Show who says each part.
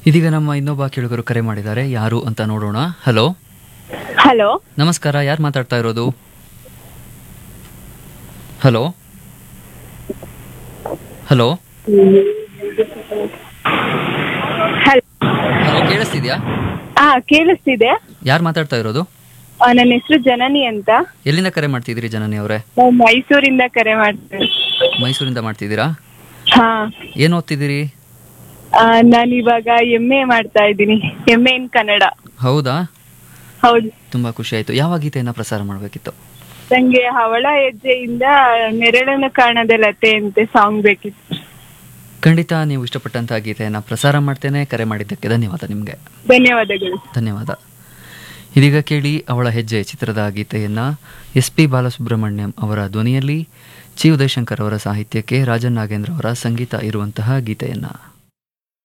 Speaker 1: ಇದೀಗ ನಮ್ಮ ಇನ್ನೊಬ್ಬ ಕೇಳುಗರು ಕರೆ ಮಾಡಿದ್ದಾರೆ ಯಾರು ಅಂತ ನೋಡೋಣ ಹಲೋ
Speaker 2: ಹಲೋ
Speaker 1: ನಮಸ್ಕಾರ ಯಾರು ಮಾತಾಡ್ತಾ ಇರೋದು ಹಲೋ ಹಲೋ
Speaker 2: ಹಲೋ
Speaker 1: ಹಲೋ ಕೇಳಿಸ್ತಿದ್ಯಾ
Speaker 2: ಹಾ ಕೇಳಿಸ್ತಿದೆ
Speaker 1: ಯಾರು ಮಾತಾಡ್ತಾ ಇರೋದು
Speaker 2: ಆ, ನನ್ನ ಹೆಸರು ಜನನಿ ಅಂತ
Speaker 1: ಎಲ್ಲಿಂದ ಕರೆ ಮಾಡ್ತಿದ್ದೀರಿ ಜನನಿ ಅವರೇ
Speaker 2: ನಾವು ಮೈಸೂರಿಂದ ಕರೆ ಮಾಡ್ತೇವೆ
Speaker 1: ಮೈಸೂರಿಂದ ಮಾಡ್ತಿದ್ದೀರಾ
Speaker 2: ಹಾ
Speaker 1: ಏನು ಓದ್ತಿದ್ದೀರಿ
Speaker 2: ನಾನು ಇವಾಗ ಎಂ ಎ ಮಾಡ್ತಾ ಇದ್ದೀನಿ ಎಂ ಎ ಇನ್ ಕನ್ನಡ
Speaker 1: ಹೌದಾ
Speaker 2: ಹೌದು
Speaker 1: ತುಂಬಾ ಖುಷಿ ಆಯ್ತು ಯಾವ ಗೀತೆಯನ್ನ ಪ್ರಸಾರ ಮಾಡಬೇಕಿತ್ತು
Speaker 2: ನಂಗೆ ಹವಳ ಹೆಜ್ಜೆಯಿಂದ ನೆರಳನ್ನು ಕಾಣದ ಲತೆ ಅಂತೆ ಸಾಂಗ್ ಬೇಕಿತ್ತು
Speaker 1: ಖಂಡಿತ ನೀವು ಇಷ್ಟಪಟ್ಟಂತಹ ಗೀತೆಯನ್ನ ಪ್ರಸಾರ ಮಾಡ್ತೇನೆ ಕರೆ ಮಾಡಿದ್ದಕ್ಕೆ ಧನ್ಯವಾದ ನಿಮಗೆ
Speaker 2: ಧನ್ಯವಾದಗಳು
Speaker 1: ಧನ್ಯವಾದ ಇದೀಗ ಕೇಳಿ ಅವಳ ಹೆಜ್ಜೆ ಚಿತ್ರದ ಗೀತೆಯನ್ನ ಎಸ್ ಪಿ ಬಾಲಸುಬ್ರಹ್ಮಣ್ಯಂ ಅವರ ಧ್ವನಿಯಲ್ಲಿ ಚಿ ಉದಯಶಂಕರ್ ಅವರ ಸಾಹಿತ್ಯಕ್ಕೆ ರಾಜನ್ ನಾಗೇಂದ್ರ ಅವರ ಸಂಗೀತ ಇರುವಂತಹ ಗೀತೆಯನ್ನ